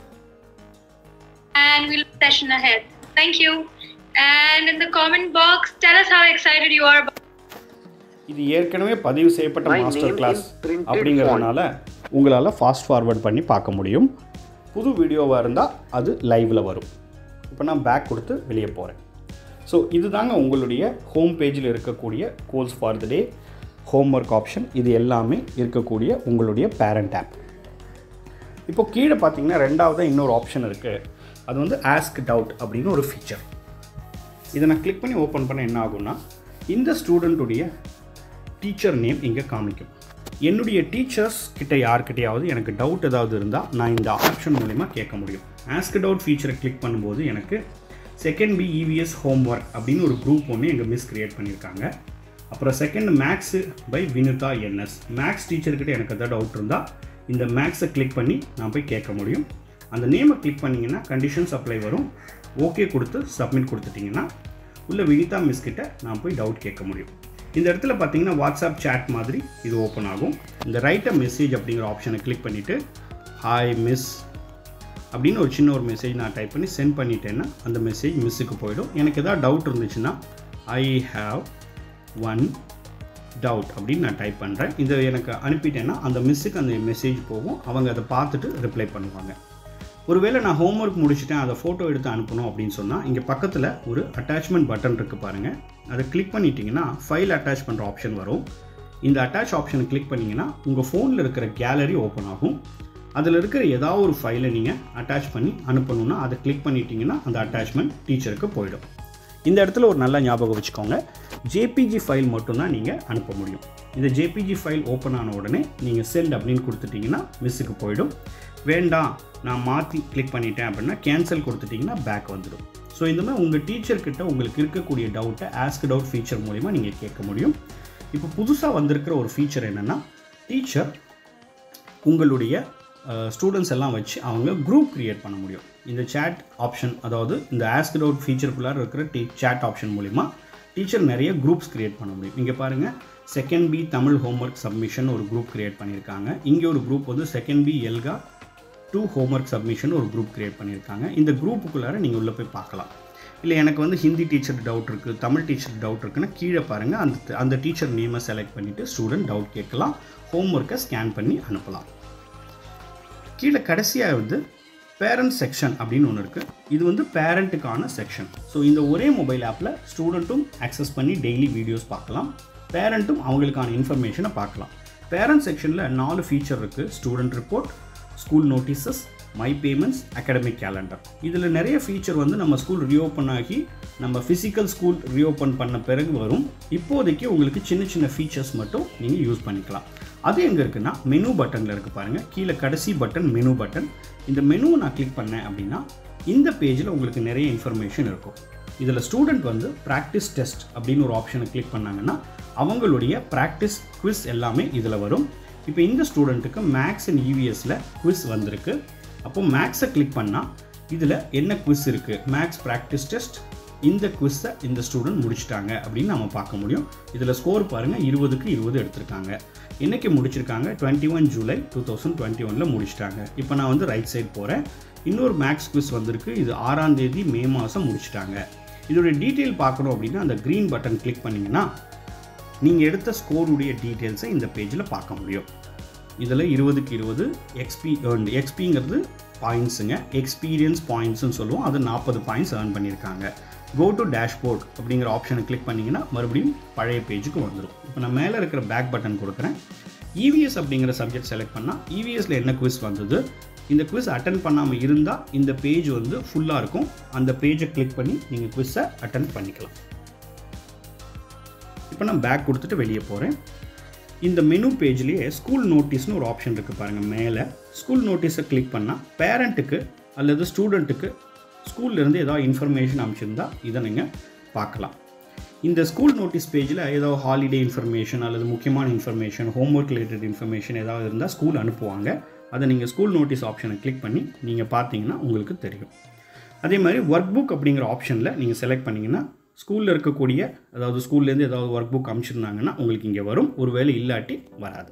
and we'll session ahead. Thank you. And in the comment box, tell us how excited you are about. இது ஏற்கனவே பதிவு செய்யப்பட்ட My master name class is printed அப்படிங்கிறதுனால உங்களால் fast forward பண்ணி பார்க்க முடியும் புது வீடியோவாக இருந்தால் அது லைவில் வரும் இப்போ நான் பேக் கொடுத்து வெளியே போகிறேன் ஸோ இதுதாங்க உங்களுடைய ஹோம் பேஜில் இருக்கக்கூடிய goals for the day homework option இது எல்லாமே இருக்கக்கூடிய உங்களுடைய பேரண்ட் ஆப் இப்போ கீழே பார்த்தீங்கன்னா ரெண்டாவது இன்னொரு ஆப்ஷன் இருக்குது அது வந்து ஆஸ்க் டவுட் அப்படின்னு ஒரு ஃபீச்சர் இதை நான் கிளிக் பண்ணி ஓப்பன் பண்ண என்ன ஆகும்னா இந்த ஸ்டூடெண்ட்டுடைய டீச்சர் நேம் இங்கே காமிக்கும் என்னுடைய டீச்சர்ஸ் கிட்ட யார்கிட்டயாவது எனக்கு டவுட் ஏதாவது இருந்தால் நான் இந்த ஆப்ஷன் மூலிமா கேட்க முடியும் ஆஸ்க் டவுட் ஃபீச்சரை கிளிக் பண்ணும்போது எனக்கு செகண்ட் பி இவிஎஸ் ஹோம்ஒர்க் அப்படின்னு ஒரு குரூப் ஒன்று எங்கள் மிஸ் கிரியேட் பண்ணியிருக்காங்க அப்புறம் second maths by Vinutha NS maths டீச்சர்கிட்ட எனக்கு எதாவது டவுட் இருந்தால் இந்த மேக்ஸை கிளிக் பண்ணி நான் போய் கேட்க முடியும் அந்த நேமை கிளிக் பண்ணிங்கன்னா கண்டிஷன்ஸ் அப்ளை வரும் ஓகே கொடுத்து சப்மிட் கொடுத்துட்டிங்கன்னா உள்ள வினிதா மிஸ் கிட்ட நான் போய் டவுட் கேட்க முடியும் இந்த இடத்துல பார்த்தீங்கன்னா வாட்ஸ்அப் chat மாதிரி இது ஓப்பன் ஆகும் இந்த ரைட் அ மெசேஜ் அப்படிங்கிற ஆப்ஷனை கிளிக் பண்ணிவிட்டு ஹாய் மிஸ் அப்படின்னு ஒரு சின்ன ஒரு மெசேஜ் நான் டைப் பண்ணி சென்ட் பண்ணிட்டேன்னா அந்த மெசேஜ் மிஸ்ஸுக்கு போயிடும் எனக்கு எதாவது டவுட் இருந்துச்சுன்னா ஐ ஹாவ் ஒன் டவுட் அப்படின்னு நான் டைப் பண்ணுறேன் இதை எனக்கு அனுப்பிட்டேன்னா அந்த மிஸ்ஸுக்கு அந்த மெசேஜ் போகும் அவங்க அதை பார்த்துட்டு ரிப்ளை பண்ணுவாங்க ஒருவேளை நான் ஹோம்ஒர்க் முடிச்சிட்டேன் அதை ஃபோட்டோ எடுத்து அனுப்பணும் அப்படின்னு சொன்னால் இங்கே பக்கத்தில் ஒரு அட்டாச்மெண்ட் பட்டன் இருக்குது பாருங்கள் அதை கிளிக் பண்ணிட்டீங்கன்னா ஃபைல் அட்டாச் பண்ணுற ஆப்ஷன் வரும் இந்த அட்டாச் ஆப்ஷனை கிளிக் பண்ணிங்கன்னா உங்கள் ஃபோனில் இருக்கிற கேலரி ஓப்பன் ஆகும் அதில் இருக்கிற ஏதாவது ஒரு ஃபைலை நீங்கள் அட்டாச் பண்ணி அனுப்பணும்னா அதை கிளிக் பண்ணிட்டீங்கன்னா அந்த அட்டாச்மெண்ட் டீச்சருக்கு போயிடும் இந்த இடத்துல ஒரு நல்ல ஞாபகம் வச்சுக்கோங்க ஜேபிஜி ஃபைல் மட்டும்தான் நீங்கள் அனுப்ப முடியும் இந்த ஜேபிஜி ஃபைல் ஓப்பன் ஆன உடனே நீங்கள் சென்ட் அப்படின்னு கொடுத்துட்டிங்கன்னா மிஸ்ஸுக்கு போயிடும் வேண்டாம் நான் மாற்றி கிளிக் பண்ணிட்டேன் அப்படின்னா கேன்சல் கொடுத்துட்டிங்கன்னா பேக் வந்துடும் ஸோ இந்த மாதிரி உங்கள் டீச்சர்கிட்ட உங்களுக்கு இருக்கக்கூடிய டவுட்டை ஆஸ்க் டவுட் ஃபீச்சர் மூலிமா நீங்கள் கேட்க முடியும் இப்போ புதுசாக வந்திருக்கிற ஒரு ஃபீச்சர் என்னென்னா டீச்சர் உங்களுடைய ஸ்டூடெண்ட்ஸ் எல்லாம் வச்சு அவங்க குரூப் க்ரியேட் பண்ண முடியும் இந்த சேட் ஆப்ஷன் அதாவது இந்த ஆஸ்க் அவுட் ஃபீச்சருக்குள்ளார இருக்கிற டீ சேட் ஆப்ஷன் மூலிமா டீச்சர் நிறைய குரூப்ஸ் க்ரியேட் பண்ண முடியும் இங்கே பாருங்கள் second B Tamil homework submission ஒரு குரூப் க்ரியேட் பண்ணியிருக்காங்க இங்கே ஒரு குரூப் வந்து செகண்ட் பி எல்கா டூ ஹோம்ஒர்க் சப்மிஷன் ஒரு குரூப் க்ரியேட் பண்ணியிருக்காங்க இந்த குரூப்புக்குள்ளார நீங்கள் உள்ளே போய் பார்க்கலாம் இல்லை எனக்கு வந்து ஹிந்தி டீச்சர் டவுட் இருக்குது தமிழ் டீச்சர் டவுட் இருக்குன்னா கீழே பாருங்கள் அந்த அந்த டீச்சர் நேமை செலக்ட் பண்ணிவிட்டு ஸ்டூடெண்ட் டவுட் கேட்கலாம் ஹோம்ஒர்க்கை ஸ்கேன் பண்ணி அனுப்பலாம் கீழே கடைசியாக வந்து பேரண்ட் செக்ஷன் அப்படின்னு ஒன்று இருக்குது இது வந்து பேரண்ட்டுக்கான செக்ஷன் ஸோ இந்த ஒரே மொபைல் ஆப்பில் ஸ்டூடெண்ட்டும் அக்சஸ் பண்ணி டெய்லி வீடியோஸ் பார்க்கலாம் பேரண்ட்டும் அவங்களுக்கான இன்ஃபர்மேஷனை பார்க்கலாம் பேரண்ட் செக்ஷனில் நாலு ஃபீச்சர் இருக்குது student report school notices my payments academic calendar இதில் நிறைய ஃபீச்சர் வந்து நம்ம ஸ்கூல் ரீஓப்பன் ஆகி நம்ம ஃபிசிக்கல் ஸ்கூல் ரீஓப்பன் பண்ண பிறகு வரும் இப்போதைக்கு உங்களுக்கு சின்ன சின்ன ஃபீச்சர்ஸ் மட்டும் நீங்கள் யூஸ் பண்ணிக்கலாம் அது எங்கே இருக்குன்னா மெனு பட்டனில் இருக்குது பாருங்கள் கீழே கடைசி பட்டன் மெனு பட்டன் இந்த மெனுவை நான் கிளிக் பண்ணேன் அப்படின்னா இந்த பேஜில் உங்களுக்கு நிறைய இன்ஃபர்மேஷன் இருக்கும் இதில் ஸ்டூடெண்ட் வந்து ப்ராக்டிஸ் டெஸ்ட் அப்படின்னு ஒரு ஆப்ஷனை கிளிக் பண்ணாங்கன்னா அவங்களுடைய ப்ராக்டிஸ் குவிஸ் எல்லாமே இதில் வரும் இப்போ இந்த ஸ்டூடெண்ட்டுக்கு மேக்ஸ் அண்ட் இவிஎஸில் குவிஸ் வந்திருக்கு அப்போ மேக்ஸை கிளிக் பண்ணால் இதில் என்ன குவிஸ் இருக்குது மேக்ஸ் ப்ராக்டிஸ் டெஸ்ட் இந்த குவிஸை இந்த ஸ்டூடெண்ட் முடிச்சிட்டாங்க அப்படின்னு நம்ம பார்க்க முடியும் இதில் ஸ்கோர் பாருங்கள் இருபதுக்கு இருபது எடுத்திருக்காங்க என்றைக்கு முடிச்சிருக்காங்க twenty one July two thousand twenty ஒனில் முடிச்சிட்டாங்க இப்போ நான் வந்து ரைட் சைடு போகிறேன் இன்னொரு மேக்ஸ் குவிஸ் வந்திருக்கு இது ஆறாம் தேதி மே மாதம் முடிச்சிட்டாங்க இதோட டீட்டெயில் பார்க்கணும் அப்படின்னா அந்த க்ரீன் பட்டன் கிளிக் பண்ணிங்கன்னா நீங்கள் எடுத்த ஸ்கோருடைய டீட்டெயில்ஸை இந்த பேஜில் பார்க்க முடியும் இதில் இருபதுக்கு இருபது எக்ஸ்பி ஏர்ன்டு எக்ஸ்பிங்கிறது பாயிண்ட்ஸுங்க எக்ஸ்பீரியன்ஸ் பாயிண்ட்ஸ்னு சொல்லுவோம் அது நாற்பது பாயிண்ட்ஸ் ஏர்ன் பண்ணியிருக்காங்க கோ டு டேஷ்போர்ட் அப்படிங்கிற ஆப்ஷனை கிளிக் பண்ணிங்கன்னா மறுபடியும் பழைய பேஜுக்கு வந்துடும் இப்போ நான் மேலே இருக்கிற பேக் பட்டன் கொடுக்குறேன் இவிஎஸ் அப்படிங்கிற சப்ஜெக்ட் செலக்ட் பண்ணால் இவிஎஸில் என்ன குவிஸ் வந்தது இந்த குவிஸ் அட்டன் பண்ணாமல் இருந்தால் இந்த பேஜ் வந்து ஃபுல்லாக இருக்கும் அந்த பேஜை கிளிக் பண்ணி நீங்கள் குவிஸை அட்டன் பண்ணிக்கலாம் இப்போ நான் பேக் கொடுத்துட்டு வெளியே போகிறேன் இந்த மெனு பேஜ்லேயே ஸ்கூல் நோட்டீஸ்னு ஒரு ஆப்ஷன் இருக்குது பாருங்கள் மேலே ஸ்கூல் நோட்டீஸை கிளிக் பண்ணால் பேரண்ட்டுக்கு அல்லது ஸ்டூடெண்ட்டுக்கு ஸ்கூல்லேருந்து ஏதாவது இன்ஃபர்மேஷன் அமைச்சிருந்தா இதை நீங்கள் பார்க்கலாம் இந்த ஸ்கூல் நோட்டீஸ் பேஜில் ஏதாவது ஹாலிடே இன்ஃபர்மேஷன் அல்லது முக்கியமான இன்ஃபர்மேஷன் ஹோம்ஒர்க் ரிலேட்டட் இன்ஃபர்மேஷன் ஏதாவது இருந்தால் ஸ்கூல் அனுப்புவாங்க அதை நீங்கள் ஸ்கூல் நோட்டீஸ் ஆப்ஷனை கிளிக் பண்ணி நீங்கள் பார்த்தீங்கன்னா உங்களுக்கு தெரியும் அதே மாதிரி ஒர்க் புக் அப்படிங்கிற ஆப்ஷனில் நீங்கள் செலக்ட் பண்ணிங்கன்னா ஸ்கூலில் இருக்கக்கூடிய அதாவது ஸ்கூல்லேருந்து ஏதாவது ஒர்க் புக் அனுப்பிச்சிருந்தாங்கன்னா உங்களுக்கு இங்கே வரும் ஒருவேளை இல்லாட்டி வராது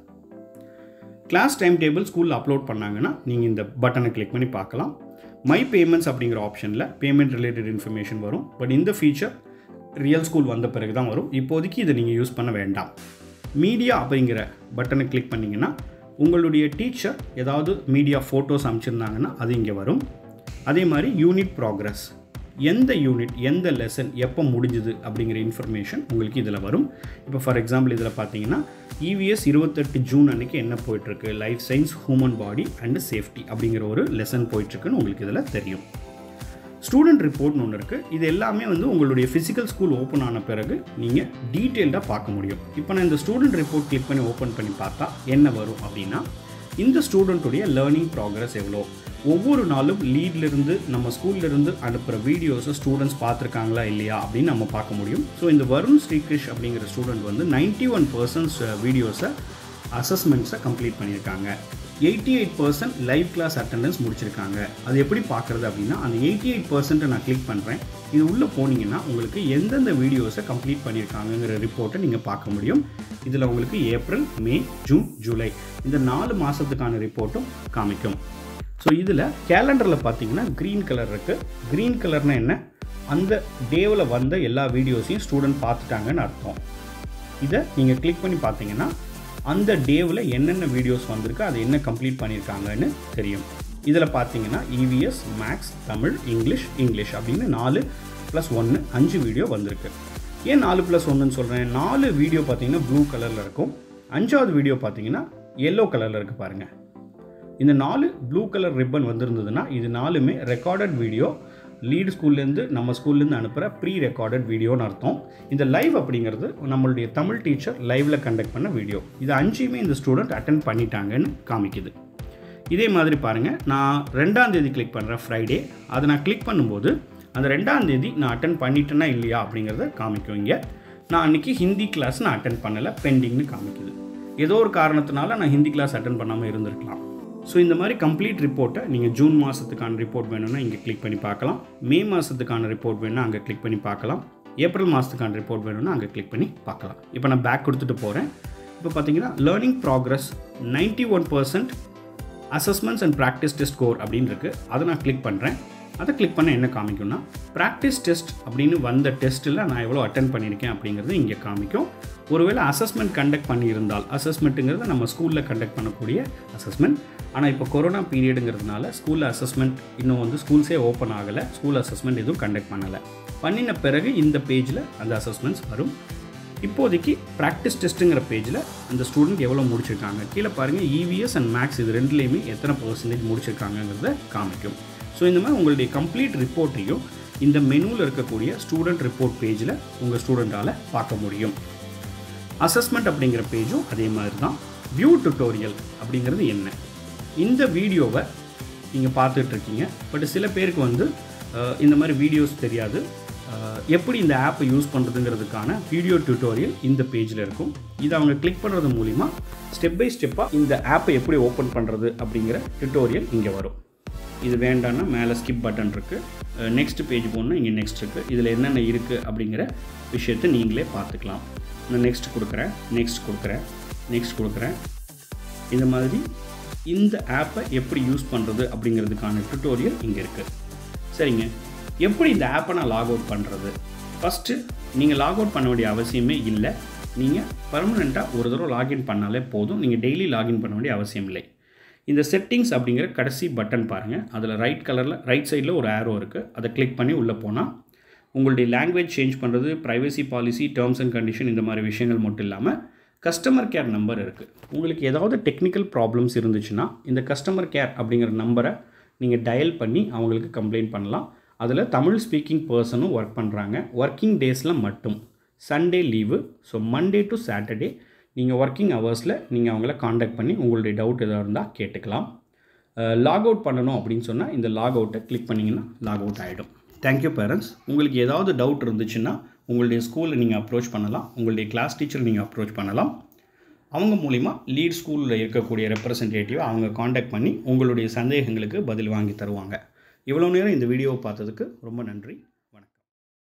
கிளாஸ் டைம் டேபிள் ஸ்கூலில் அப்லோட் பண்ணாங்கன்னா நீங்கள் இந்த பட்டனை கிளிக் பண்ணி பார்க்கலாம் மை பேமெண்ட்ஸ் அப்படிங்கிற ஆப்ஷனில் பேமெண்ட் ரிலேட்டட் இன்ஃபர்மேஷன் வரும் பட் இந்த ஃபீச்சர் ரியல் ஸ்கூல் வந்த பிறகு தான் வரும் இப்போதைக்கு இதை நீங்கள் யூஸ் பண்ண வேண்டாம் மீடியா அப்படிங்கிற பட்டனை கிளிக் பண்ணிங்கன்னா உங்களுடைய டீச்சர் ஏதாவது மீடியா ஃபோட்டோஸ் அனுப்பிச்சிருந்தாங்கன்னா அது இங்கே வரும் அதே மாதிரி யூனிட் ப்ராக்ரஸ் எந்த யூனிட் எந்த லெசன் எப்போ முடிஞ்சுது அப்படிங்கிற இன்ஃபர்மேஷன் உங்களுக்கு இதில் வரும் இப்போ ஃபார் எக்ஸாம்பிள் இதில் பார்த்தீங்கன்னா இவிஎஸ் இருபத்தெட்டு ஜூன் அன்றைக்கி என்ன போயிட்டுருக்கு life science human body and safety அப்படிங்கிற ஒரு லெசன் போயிட்டுருக்குன்னு உங்களுக்கு இதில் தெரியும் ஸ்டூடெண்ட் ரிப்போர்ட்னு ஒன்று இருக்குது இது எல்லாமே வந்து உங்களுடைய ஃபிசிக்கல் ஸ்கூல் ஓப்பன் ஆன பிறகு நீங்கள் டீட்டெயில்டாக பார்க்க முடியும் இப்போ நான் இந்த ஸ்டூடெண்ட் ரிப்போர்ட் கிளிக் பண்ணி ஓப்பன் பண்ணி பார்த்தா என்ன வரும் அப்படின்னா இந்த ஸ்டூடெண்ட்டுடைய லேர்னிங் ப்ராக்ரஸ் எவ்வளோ ஒவ்வொரு நாளும் லீட்லேருந்து நம்ம ஸ்கூல்லேருந்து அனுப்புகிற வீடியோஸை ஸ்டூடெண்ட்ஸ் பார்த்துருக்காங்களா இல்லையா அப்படின்னு நம்ம பார்க்க முடியும் ஸோ இந்த வருண் ஸ்ரீகிருஷ் அப்படிங்கிற ஸ்டூடெண்ட் வந்து நைன்ட்டி ஒன் பர்சன்ட்ஸ் வீடியோஸை அசஸ்மெண்ட்ஸை கம்ப்ளீட் பண்ணியிருக்காங்க eighty eight percent live class attendance முடிச்சிருக்காங்க அது எப்படி பார்க்குறது அப்படின்னா அந்த எயிட்டி எயிட் பர்சன்ட்டை நான் கிளிக் பண்ணுறேன் இது உள்ளே போனீங்கன்னா உங்களுக்கு எந்தெந்த வீடியோஸை கம்ப்ளீட் பண்ணியிருக்காங்கங்கிற ரிப்போர்ட்டை நீங்கள் பார்க்க முடியும் இதில் உங்களுக்கு ஏப்ரல் மே ஜூன் ஜூலை இந்த நாலு மாதத்துக்கான ரிப்போர்ட்டும் காமிக்கும் ஸோ இதில் கேலண்டரில் பார்த்தீங்கன்னா க்ரீன் கலர் இருக்குது க்ரீன் கலர்னால் என்ன அந்த டேவில் வந்த எல்லா வீடியோஸையும் ஸ்டூடெண்ட் பார்த்துட்டாங்கன்னு அர்த்தம் இதை நீங்கள் கிளிக் பண்ணி பார்த்தீங்கன்னா அந்த டேவில் என்னென்ன வீடியோஸ் வந்திருக்கு அதை என்ன கம்ப்ளீட் பண்ணியிருக்காங்கன்னு தெரியும் இதில் பார்த்தீங்கன்னா EVS maths Tamil English English அப்படின்னு நாலு ப்ளஸ் ஒன்று அஞ்சு வீடியோ வந்திருக்கு ஏன் நாலு ப்ளஸ் ஒன்றுன்னு சொல்கிறேன் நாலு வீடியோ பார்த்தீங்கன்னா ப்ளூ கலரில் இருக்கும் அஞ்சாவது வீடியோ பார்த்தீங்கன்னா எல்லோ கலரில் இருக்குது பாருங்கள் இந்த நாலு ப்ளூ கலர் ரிப்பன் வந்திருந்ததுன்னா இது நாலுமே ரெக்கார்டட் வீடியோ லீடு ஸ்கூல்லேருந்து நம்ம ஸ்கூல்லேருந்து அனுப்புகிற ப்ரீ ரெக்கார்டட் வீடியோன்னு அர்த்தம் இந்த லைவ் அப்படிங்கிறது நம்மளுடைய தமிழ் டீச்சர் லைவில் கண்டக்ட் பண்ண வீடியோ இது அஞ்சுமே இந்த ஸ்டூடெண்ட் அட்டன் பண்ணிட்டாங்கன்னு காமிக்குது இதே மாதிரி பாருங்கள் நான் ரெண்டாம் தேதி கிளிக் பண்ணுறேன் ஃப்ரைடே அதை நான் கிளிக் பண்ணும்போது அந்த ரெண்டாம் தேதி நான் அட்டன் பண்ணிட்டேனா இல்லையா அப்படிங்கிறத காமிக்கும் இங்கே நான் அன்றைக்கி ஹிந்தி கிளாஸ் நான் அட்டன் பண்ணலை பெண்டிங்னு காமிக்குது ஏதோ ஒரு காரணத்தினால நான் ஹிந்தி கிளாஸ் அட்டன் பண்ணாமல் இருந்திருக்கலாம் ஸோ இந்த மாதிரி கம்ப்ளீட் ரிப்போர்ட்டை நீங்கள் ஜூன் மாதத்துக்கான ரிப்போர்ட் வேணும்னா இங்கே கிளிக் பண்ணி பார்க்கலாம் மே மாதத்துக்கான ரிப்போர்ட் வேணும்னா அங்கே கிளிக் பண்ணி பார்க்கலாம் ஏப்ரல் மாதத்துக்கான ரிப்போர்ட் வேணும்னா அங்கே கிளிக் பண்ணி பார்க்கலாம் இப்போ நான் பேக் கொடுத்துட்டு போகிறேன் இப்போ பார்த்தீங்கன்னா learning progress ninety one percent assessments and practice test score அப்படின்னு இருக்குது அதை நான் கிளிக் பண்ணுறேன் அதை கிளிக் பண்ண என்ன காமிக்கும்னா ப்ராக்டிஸ் டெஸ்ட் அப்படின்னு வந்த டெஸ்ட்டில் நான் எவ்வளோ அட்டன் பண்ணியிருக்கேன் அப்படிங்கிறது இங்கே காமிக்கும் ஒருவேளை அசஸ்மெண்ட் கண்டக்ட் பண்ணியிருந்தால் அசஸ்மெண்ட்டுங்கிறது நம்ம ஸ்கூலில் கண்டக்ட் பண்ணக்கூடிய அசஸ்மெண்ட் ஆனால் இப்போ கொரோனா பீரியடுங்கிறதுனால ஸ்கூலில் அசஸ்மெண்ட் இன்னும் வந்து ஸ்கூல்ஸே ஓப்பன் ஆகலை ஸ்கூல் அசஸ்மெண்ட் எதுவும் கண்டக்ட் பண்ணலை பண்ணின பிறகு இந்த பேஜில் அந்த அசஸ்மெண்ட்ஸ் வரும் இப்போதைக்கு ப்ராக்டிஸ் டெஸ்ட்டுங்கிற பேஜில் அந்த ஸ்டூடெண்ட் எவ்வளோ முடிச்சிருக்காங்க கீழே பாருங்கள் இவிஎஸ் அண்ட் மேக்ஸ் இது ரெண்டுலேயுமே எத்தனை பர்சன்டேஜ் முடிச்சிருக்காங்கங்கிறத காமிக்கும் ஸோ இந்த மாதிரி உங்களுடைய கம்ப்ளீட் ரிப்போர்ட்டையும் இந்த மெனுவில் இருக்கக்கூடிய ஸ்டூடெண்ட் ரிப்போர்ட் பேஜில் உங்கள் ஸ்டூடெண்ட்டால் பார்க்க முடியும் அசஸ்மெண்ட் அப்படிங்கிற பேஜும் அதே மாதிரி தான் வியூ டுட்டோரியல் அப்படிங்கிறது என்ன இந்த வீடியோவை நீங்கள் பார்த்துட்ருக்கீங்க பட் சில பேருக்கு வந்து அஹ், இந்த மாதிரி வீடியோஸ் தெரியாது அஹ், எப்படி இந்த ஆப்பை யூஸ் பண்ணுறதுங்கிறதுக்கான வீடியோ டியூட்டோரியல் இந்த பேஜில் இருக்கும் இதை அவங்க கிளிக் பண்ணுறது மூலிமா ஸ்டெப் பை ஸ்டெப்பாக இந்த ஆப்பை எப்படி ஓப்பன் பண்ணுறது அப்படிங்கிற டியூட்டோரியல் இங்கே வரும் இது வேண்டாம்னா மேலே ஸ்கிப் பட்டன் இருக்குது நெக்ஸ்ட் பேஜ் போகணுன்னா இங்கே நெக்ஸ்ட் இருக்குது இதில் என்னென்ன இருக்குது அப்படிங்கிற விஷயத்தை நீங்களே பார்த்துக்கலாம் நான் நெக்ஸ்ட் கொடுக்குறேன் நெக்ஸ்ட் கொடுக்குறேன் நெக்ஸ்ட் கொடுக்குறேன் இந்த மாதிரி இந்த ஆப்பை எப்படி யூஸ் பண்ணுறது அப்படிங்கிறதுக்கான டுட்டோரியல் இங்கே இருக்குது சரிங்க எப்படி இந்த ஆப்பை நான் லாக் அவுட் பண்ணுறது ஃபஸ்ட்டு நீங்கள் லாக் அவுட் பண்ண வேண்டிய அவசியமே இல்லை நீங்கள் பர்மனெண்ட்டாக ஒரு தடவை லாகின் பண்ணாலே போதும் நீங்கள் டெய்லி லாகின் பண்ண வேண்டிய அவசியம் இல்லை இந்த செட்டிங்ஸ் அப்படிங்கிற கடைசி பட்டன் பாருங்கள் அதில் ரைட் கலரில் ரைட் சைடில் ஒரு ஆரோ இருக்குது அதை கிளிக் பண்ணி உள்ளே போனால் உங்களுடைய லாங்குவேஜ் சேஞ்ச் பண்ணுறது privacy policy terms and condition இந்த மாதிரி விஷயங்கள் மட்டும் இல்லாமல் கஸ்டமர் கேர் நம்பர் இருக்குது உங்களுக்கு ஏதாவது டெக்னிக்கல் ப்ராப்ளம்ஸ் இருந்துச்சுன்னா இந்த கஸ்டமர் கேர் அப்படிங்கிற நம்பரை நீங்கள் டயல் பண்ணி அவங்களுக்கு கம்ப்ளைண்ட் பண்ணலாம் அதில் தமிழ் ஸ்பீக்கிங் பர்சனும் ஒர்க் பண்ணுறாங்க ஒர்க்கிங் டேஸில் மட்டும் Sunday leave so Monday to Saturday நீங்கள் ஒர்க்கிங் ஹவர்ஸில் நீங்கள் அவங்கள காண்டாக்ட் பண்ணி உங்களுடைய டவுட் எதாவது இருந்தால் கேட்டுக்கலாம் லாக் அவுட் பண்ணணும் அப்படின்னு சொன்னால் இந்த லாக் அவுட்டை கிளிக் பண்ணிங்கன்னா லாக் அவுட் ஆகிடும் தேங்க்யூ பேரண்ட்ஸ் உங்களுக்கு ஏதாவது டவுட் இருந்துச்சுன்னா உங்களுடைய ஸ்கூலில் நீங்கள் அப்ரோச் பண்ணலாம் உங்களுடைய கிளாஸ் டீச்சர் நீங்கள் அப்ரோச் பண்ணலாம் அவங்க மூலிமா லீட் ஸ்கூலில் இருக்கக்கூடிய ரெப்ரசன்டேட்டிவ் அவங்க காண்டாக்ட் பண்ணி உங்களுடைய சந்தேகங்களுக்கு பதில் வாங்கி தருவாங்க இவ்வளோ நேரம் இந்த வீடியோவை பார்த்ததுக்கு ரொம்ப நன்றி